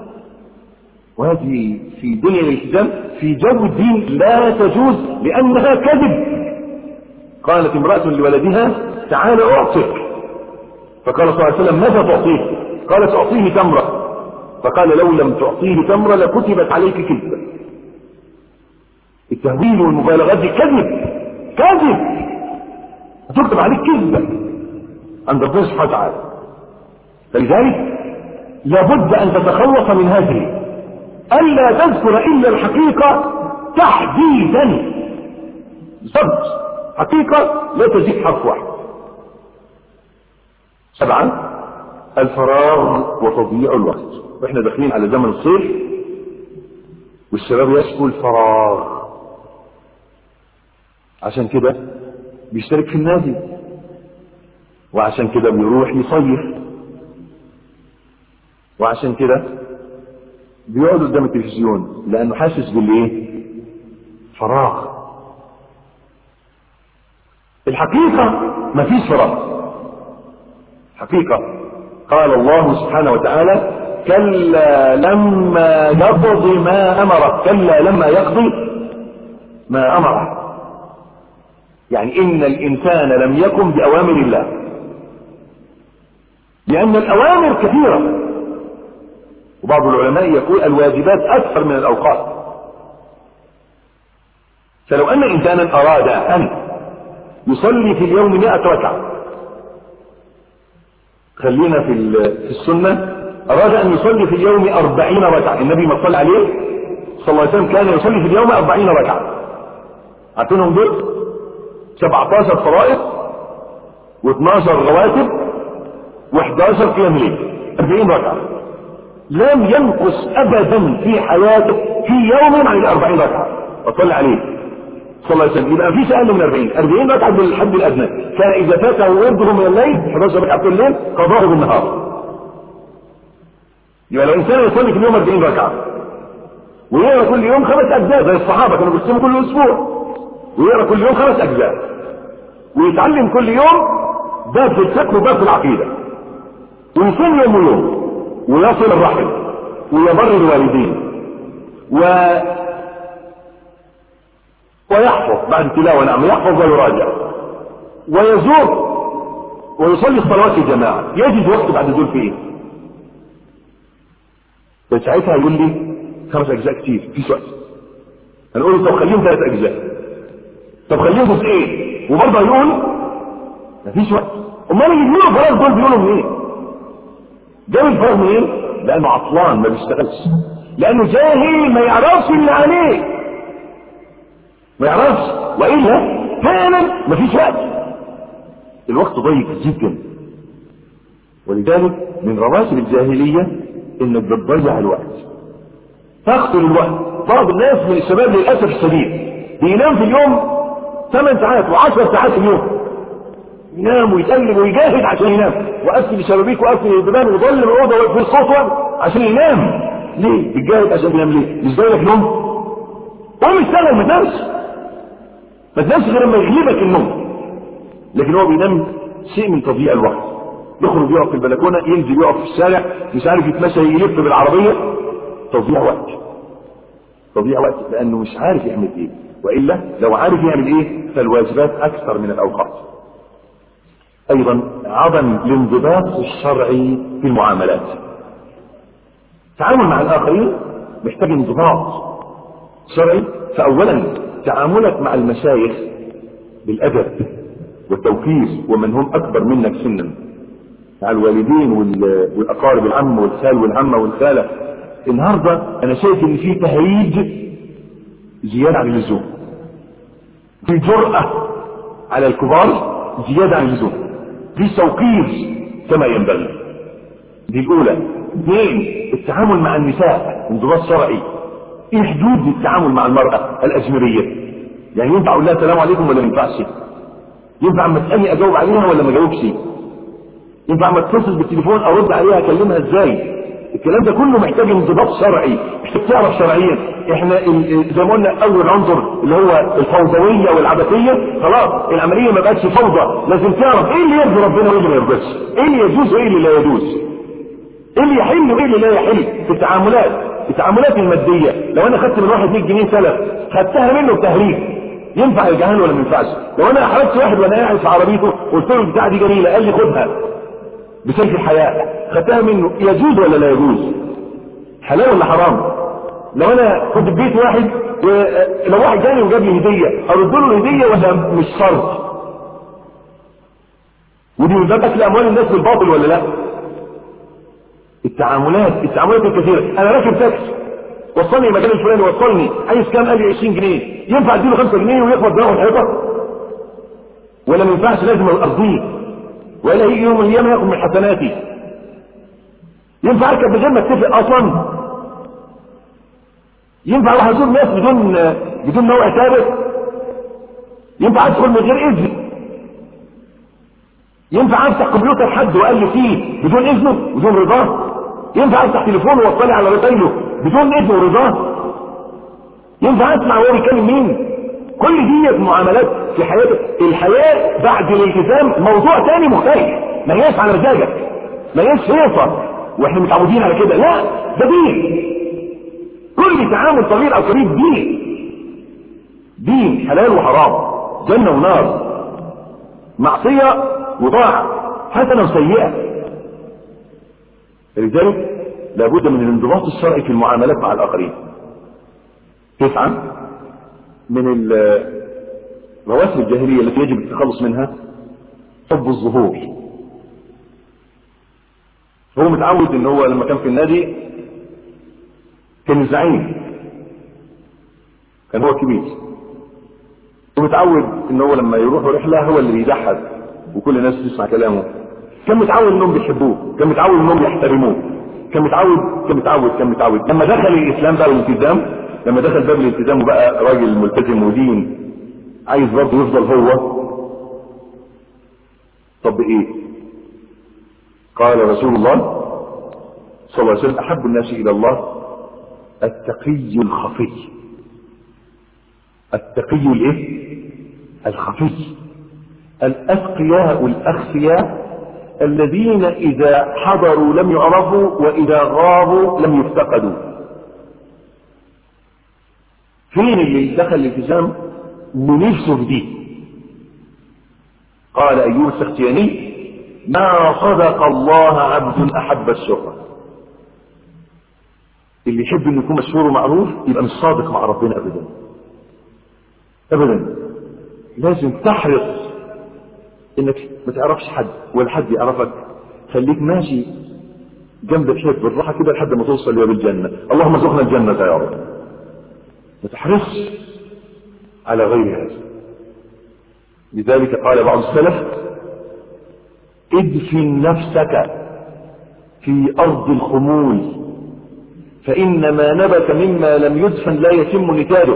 وهذه في دنيا الالتزام في جو الدين لا تجوز لانها كذب قالت امراه لولدها تعال اعطك فقال صلى الله عليه وسلم ماذا تعطيه قالت اعطيه تمره فقال لو لم تعطيه تمره لكتبت عليك كذبه التهويل والمبالغات دي كذب كذب هتكتب عليك كذبه عند ربنا سبحانه وتعالى فلذلك لابد ان تتخلص من هذه الا تذكر الا الحقيقه تحديدا بالضبط حقيقه لا تزيد حرف واحد سبعا الفراغ وتضييع الوقت واحنا داخلين على زمن الصيف والشباب يشكو الفراغ عشان كده بيشترك في النادي وعشان كده بيروح يصيف وعشان كده بيقعد قدام التلفزيون لانه حاسس بالايه فراغ الحقيقة مفيش فراغ حقيقة قال الله سبحانه وتعالى كلا لما يقضي ما أمره كلا لما يقضي ما أمره يعني إن الإنسان لم يكن بأوامر الله لأن الأوامر كثيرة وبعض العلماء يقول الواجبات أكثر من الأوقات فلو أن إنسانا أراد أن يصلي في اليوم مئة ركعة خلينا في في السنة أراد أن يصلي في اليوم أربعين ركعة النبي ما صلى عليه صلى الله عليه وسلم كان يصلي في اليوم أربعين ركعة عارفينهم دول 17 فرائض و12 رواتب و11 قيام ليل 40 ركعة لم ينقص أبدا في حياته في يوم عن الأربعين ركعة وصلى عليه صلى الله عليه وسلم يبقى مفيش اقل من 40 40 ركعه بالحد الادنى كان اذا فاته ورده من الليل 11 ركعه في الليل قضاه بالنهار يبقى لو انسان يصلي في اليوم 40 ركعه ويقرا كل يوم خمس اجزاء زي الصحابه كانوا بيصوموا كل اسبوع ويقرا كل يوم خمس اجزاء ويتعلم كل يوم باب في الفقه وباب في العقيده ويصوم يوم ويوم ويصل الرحم ويبر الوالدين و ويحفظ بعد التلاوة نعم يحفظ ويراجع ويزور ويصلي الصلوات الجماعة يجد وقت بعد دول في ايه فساعتها يقول لي خمس اجزاء كتير في وقت هنقول له طب خليهم ثلاث اجزاء طب خليهم جزئين وبرضه هيقول مفيش وقت امال اللي بيقولوا الفراغ دول بيقولوا منين؟ جاب الفراغ منين؟ لانه عطلان ما بيشتغلش لانه جاهل ما يعرفش اللي عليه ما يعرفش والا فعلا مفيش وقت الوقت ضيق جدا ولذلك من رواتب الجاهليه انك بتضيع الوقت تقتل الوقت بعض الناس من الشباب للاسف الشديد بينام في اليوم 8 ساعات و10 ساعات في اليوم ينام ويتقلب ويجاهد عشان ينام وقفل الشبابيك وقفل البيبان وضل الاوضه ويقفل الصوت عشان ينام ليه؟ بيجاهد عشان ينام ليه؟ مش جاي لك نوم؟ قوم اشتغل ما تنامش ما تنامش غير لما يغلبك النوم لكن هو بينام شيء من تضييع الوقت يخرج يقف في البلكونه ينزل يقف في الشارع مش عارف يتمشى يلف بالعربيه تضييع وقت تضييع وقت لانه مش عارف يعمل ايه والا لو عارف يعمل ايه فالواجبات اكثر من الاوقات ايضا عدم الانضباط الشرعي في المعاملات التعامل مع الاخرين محتاج انضباط شرعي فاولا تعاملك مع المشايخ بالادب والتوقير ومن هم اكبر منك سنا مع الوالدين والاقارب العم والخال والعمه والخاله النهارده انا شايف ان في تهريج زياده عن اللزوم في جرأة على الكبار زيادة عن اللزوم في توقير كما ينبغي دي الأولى اثنين التعامل مع النساء انضباط شرعي ايه حدود التعامل مع المرأة الأجنبية يعني ينفع اقول لها السلام عليكم ولا ما ينفعش ينفع اما تسالني اجاوب عليها ولا ما اجاوبش ينفع اما اتصل بالتليفون ارد عليها اكلمها ازاي الكلام ده كله محتاج انضباط شرعي محتاج تعرف شرعيا احنا زي ما قلنا اول عنصر اللي هو الفوضويه والعبثيه خلاص العمليه ما بقتش فوضى لازم تعرف ايه اللي يرضي ربنا وايه اللي ما يرضيش ايه اللي يجوز وايه اللي لا يجوز ايه اللي يحل وايه اللي لا يحل في التعاملات التعاملات الماديه لو انا خدت من واحد 100 جنيه سلف خدتها منه بتهريج ينفع يرجعها ولا ما ينفعش لو انا احرجت واحد وانا قاعد في عربيته قلت له البتاعه دي جميله قال لي خدها بسيف الحياء خدتها منه يجوز ولا لا يجوز حلال ولا حرام لو انا كنت في بيت واحد ولو واحد جاني وجاب لي هديه ارد له الهديه ولا مش شرط ودي من باب اكل اموال الناس بالباطل ولا لا التعاملات التعاملات الكثيره انا راكب تاكسي وصلني المكان الفلاني وصلني عايز كام قال لي 20 جنيه ينفع اديله 5 جنيه ويقبض دماغه الحيطه ولا ما ينفعش لازم ارضيه ولا يجي يوم من الايام ياخد من حسناتي ينفع اركب من غير ما اتفق اصلا ينفع اروح ازور ناس بدون بدون نوع ثابت ينفع ادخل من غير اذن ينفع افتح كمبيوتر حد واقلب فيه بدون اذنه بدون رضاه ينفع افتح تليفونه واطلع على رسايله بدون اذنه ورضاه ينفع اسمع وهو بيتكلم مين كل دي معاملات في حياتك الحياة بعد الالتزام موضوع تاني مختلف ما هياش على مزاجك ما هياش هيصة واحنا متعودين على كده لا ده دين كل تعامل صغير او كبير دين دين حلال وحرام جنة ونار معصية وطاعة حسنة وسيئة لذلك لابد من الانضباط الشرعي في المعاملات مع الآخرين تسعة من رواسب الجاهلية التي يجب التخلص منها حب الظهور هو متعود ان هو لما كان في النادي كان الزعيم كان هو كبير ومتعود ان هو لما يروح رحله هو اللي بيضحك وكل الناس تسمع كلامه كان متعود انهم بيحبوه كان متعود انهم بيحترموه كان متعود كان متعود كان متعود لما دخل الاسلام بقى والالتزام لما دخل باب الالتزام وبقى راجل ملتزم ودين عايز برضه يفضل هو طب ايه قال رسول الله صلى الله عليه وسلم احب الناس الى الله التقي الخفي التقي الايه الخفي الاتقياء الاخفياء الذين اذا حضروا لم يعرفوا واذا غابوا لم يفتقدوا فين اللي دخل الالتزام ونفسه في دي قال ايوب السختياني ما صدق الله عبد احب الشهره اللي يحب انه يكون مشهور ومعروف يبقى مش صادق مع ربنا ابدا ابدا لازم تحرص انك ما تعرفش حد ولا حد يعرفك خليك ماشي جنب الحيط بالراحه كده لحد ما توصل لباب الجنه اللهم ارزقنا الجنه يا رب ما تحرصش على غير هذا لذلك قال بعض السلف ادفن نفسك في ارض الخمول فان ما نبت مما لم يدفن لا يتم نتاجه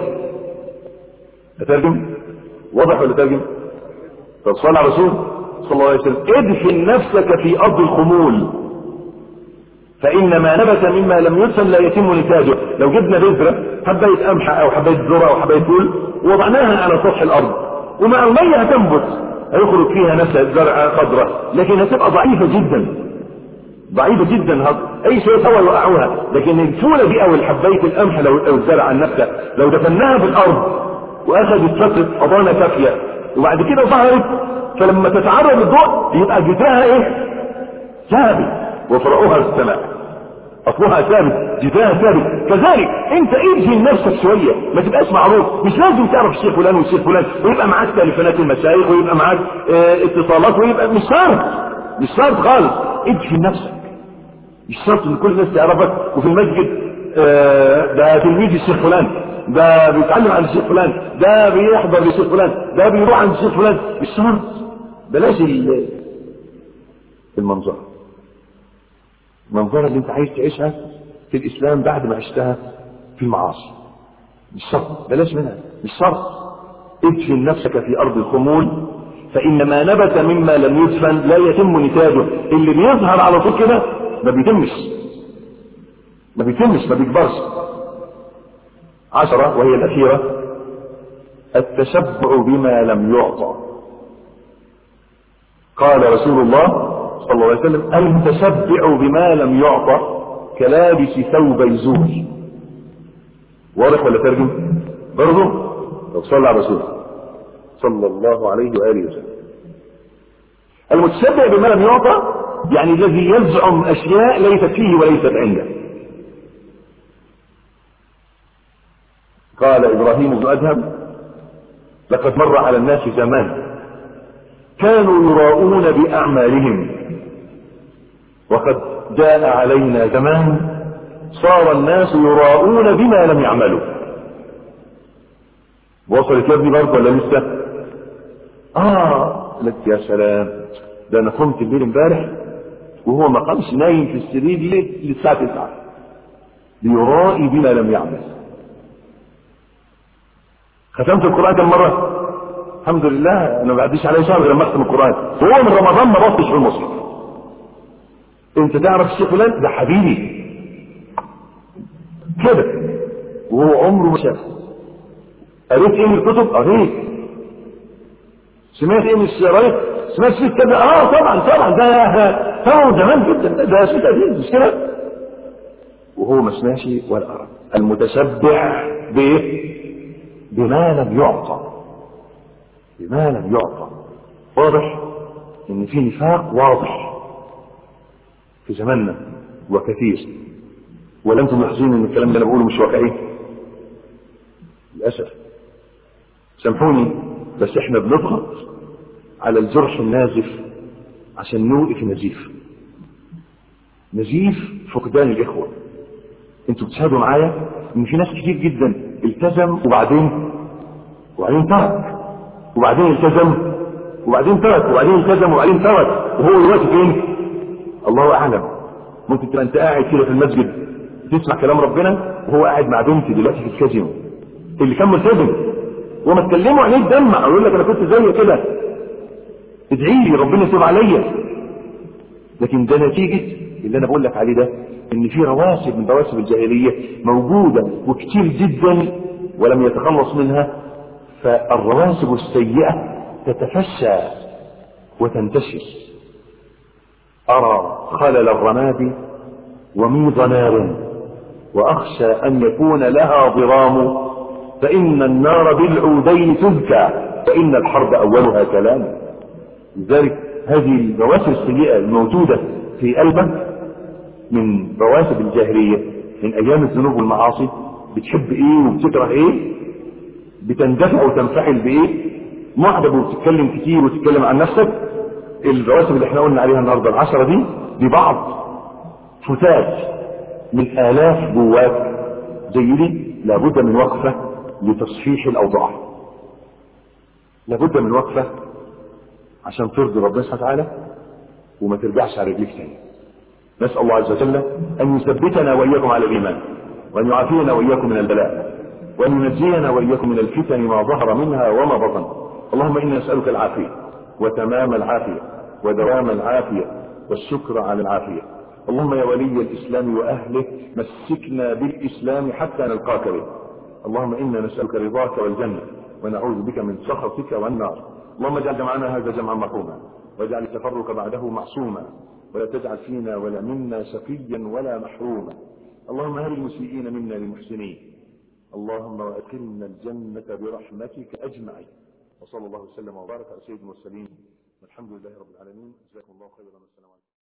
اترجم واضح ولا ترجم طب صلى على الرسول صلى الله عليه وسلم ادفن نفسك في ارض الخمول فإن ما نبت مما لم يدفن لا يتم نتاجه لو جبنا بذرة حباية قمح أو حباية ذرة أو حباية فول ووضعناها على سطح الأرض ومع المية هتنبت هيخرج فيها نفس زرعة خضراء لكن هتبقى ضعيفة جدا ضعيفة جدا هض. أي شيء هوا يوقعوها لكن الفولة دي أو الحباية القمح لو أو الزرع نفسها لو دفناها في الأرض وأخذت فترة حضانة كافية وبعد كده ظهرت فلما تتعرض للضوء يبقى جدرها ايه؟ ثابت وفرعها السماء اصلها ثابت جداها ثابت كذلك انت ادهن نفسك شويه ما تبقاش معروف مش لازم تعرف الشيخ فلان والشيخ فلان ويبقى معاك تليفونات المشايخ ويبقى معاك اه اتصالات ويبقى مش شرط مش شرط خالص ادهن نفسك مش شرط ان كل الناس تعرفك وفي المسجد اه ده تلميذ الشيخ فلان ده بيتعلم عن الشيخ فلان ده بيحضر للشيخ فلان ده بيروح عند الشيخ فلان مش شرط بلاش المنظر المنظرة اللي انت عايز تعيشها في الاسلام بعد ما عشتها في المعاصي مش شرط بلاش منها مش شرط ادفن نفسك في ارض الخمول فان ما نبت مما لم يدفن لا يتم نتاجه اللي بيظهر على طول كده ما بيتمش ما بيتمش ما بيكبرش عشرة وهي الأخيرة التشبع بما لم يعطى قال رسول الله صلى الله عليه وسلم المتشبع بما لم يعطى كلابس ثوب يزور واضح ولا ترجم برضه طب صلى على رسول صلى الله عليه واله وسلم المتشبع بما لم يعطى يعني الذي يزعم اشياء ليست فيه وليست عنده قال ابراهيم بن ادهم لقد مر على الناس زمان كانوا يراؤون باعمالهم وقد جاء علينا زمان صار الناس يراؤون بما لم يعملوا وصلت يا ابني برضه ولا لسه اه لك يا سلام ده انا قمت الليل امبارح وهو ما قامش نايم في السرير ليه للساعه 9 ليرائي بما لم يعمل ختمت القران كم مره الحمد لله انا ما بعديش عليه شهر غير لما اختم القران وهو من رمضان ما بطش في المصحف انت تعرف الشيخ فلان ده حبيبي كده وهو عمره ما شافه قريت ايه من الكتب قريت سمعت ايه من الشرايط سمعت شيء كده اه طبعا طبعا ده طبعا زمان جدا ده, ده شيء قديم مش كده وهو ما سمعش ولا قرا المتشبع بايه بما لم يعطى بما لم يعطى واضح ان في نفاق واضح في زماننا وكثير ولا انتم ملاحظين ان الكلام اللي انا بقوله مش واقعي للاسف سامحوني بس احنا بنضغط على الجرح النازف عشان نوقف نزيف نزيف فقدان الاخوه انتوا بتشاهدوا معايا ان في ناس كتير جدا التزم وبعدين وبعدين ترك وبعدين التزم وبعدين ترك وبعدين التزم وبعدين ترك وهو دلوقتي فين؟ الله اعلم ممكن تبقى انت قاعد كده في المسجد تسمع كلام ربنا وهو قاعد مع بنتي دلوقتي في الكازينو اللي كان ملتزم وما تكلموا عليه تدمع يقول لك انا كنت زي كده ادعي لي ربنا يتوب عليا لكن ده نتيجه اللي انا بقول لك عليه ده ان في رواسب من رواسب الجاهليه موجوده وكتير جدا ولم يتخلص منها فالرواسب السيئه تتفشى وتنتشر ارى خلل الرماد وميض نار واخشى ان يكون لها ضرام فان النار بالعودين تذكى فان الحرب اولها كلام لذلك هذه الرواسب السيئه الموجوده في قلبك من رواسب الجاهلية من أيام الذنوب والمعاصي بتحب إيه وبتكره إيه بتندفع وتنفعل بإيه معجب وبتتكلم كتير وتتكلم عن نفسك الرواسب اللي احنا قلنا عليها النهارده العشرة دي ببعض فتات من آلاف جواك زي دي لابد من وقفة لتصحيح الأوضاع لابد من وقفة عشان ترضي ربنا سبحانه وتعالى وما ترجعش على رجليك تاني نسأل الله عز وجل أن يثبتنا وإياكم على الإيمان وأن يعافينا وإياكم من البلاء وأن ينجينا وإياكم من الفتن ما ظهر منها وما بطن اللهم إنا نسألك العافية وتمام العافية ودوام العافية والشكر على العافية اللهم يا ولي الإسلام وأهله مسكنا بالإسلام حتى نلقاك به اللهم إنا نسألك رضاك والجنة ونعوذ بك من سخطك والنار اللهم اجعل جمعنا هذا جمعا مرحوما واجعل التفرق بعده معصوما ولا تجعل فينا ولا منا شقيا ولا محروما اللهم هل المسيئين منا للمحسنين اللهم وأكلنا الجنة برحمتك أجمعين وصلى الله وسلم وبارك على سيد المرسلين والحمد لله رب العالمين جزاكم الله خيرا والسلام عليكم